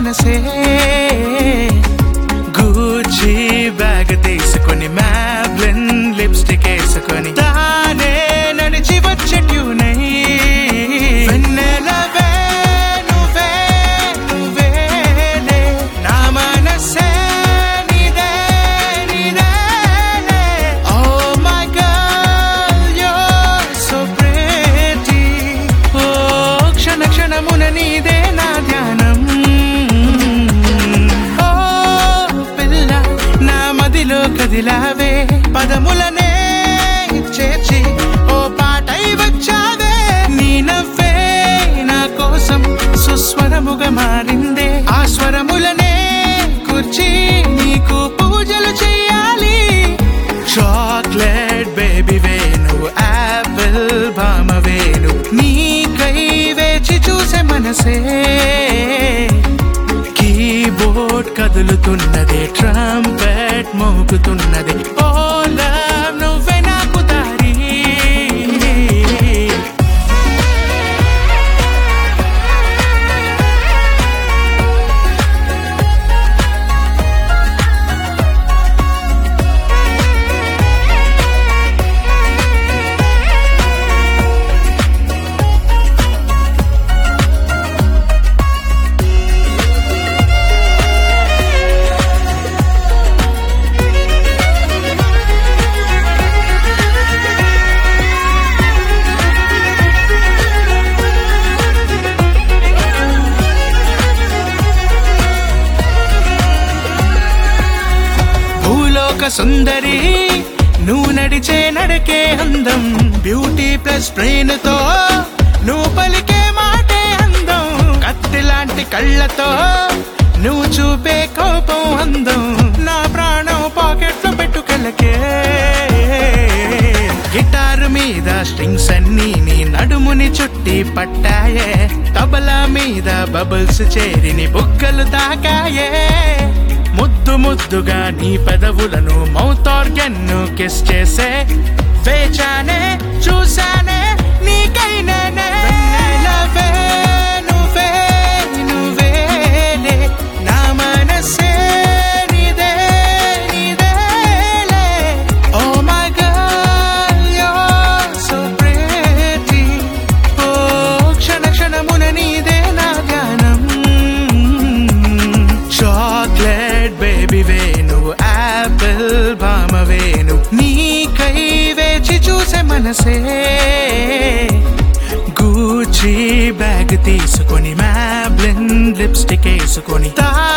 మనసే Gucci bag తీసుకొని Maybelline lipstick వేసుకొని తానే నడిచి వచ్చే ట్యూనై వెన్నెలవే నువ్వే నువ్వేలే నా మనసే నీదే నీదేలే Oh my girl you're so pretty Oh క్షణ క్షణమున నీదే నా ధ్యానం ఓ పిల్ల నా మదిలో కదిలావే పదములనే చేర్చి ఓ పాటై వచ్చావే నీ నవ్వే నా కోసం సుస్వరముగా మారిందే ఆ స్వరములనే కూర్చి నీకు పూజలు చెయ్యాలి చాక్లెట్ బేబీ వేణు యాపిల్ భామ వేణు నీకై వేచి చూసే మనసే కీబోర్డ్ కదులుతున్నది ట్రంపెట్ మోగుతున్నది ఓ లవ్ నువ్వే నాకు దారి భూలోక సుందరి నువ్వు నడిచే నడకే అందం బ్యూటీ ప్లస్ బ్రెయిన్ తో నువ్వు పలికే మాటే అందం కత్తి లాంటి కళ్ళతో నువ్వు చూపే కోపం అందం నా ప్రాణం పాకెట్ లో పెట్టుకెళ్ళకే గిటార్ మీద స్ట్రింగ్స్ అన్ని నీ నడుముని చుట్టి పట్టాయే తబలా మీద బబుల్స్ చేరిని బుగ్గలు తాకాయే ముద్దు ముద్దుగా నీ పెదవులను మౌత్ ఆర్గన్ను కిస్ చేసే వేచానే చూసానే నీకైనానే వెన్నెలవే నువ్వే నువ్వేలే నా మనసే నీదే నీదేలే oh my girl you're so pretty ఓ క్షణ క్షణమున నీదే నా ధ్యానం చాక్లెట్ బేబీ వేణు యాపిల్ భామ వేణు నీకై వేచి చూసే మనసే గూచి బ్యాగ్ తీసుకొని మ్యాబ్లిన్ లిప్స్టిక్ వేసుకొని తా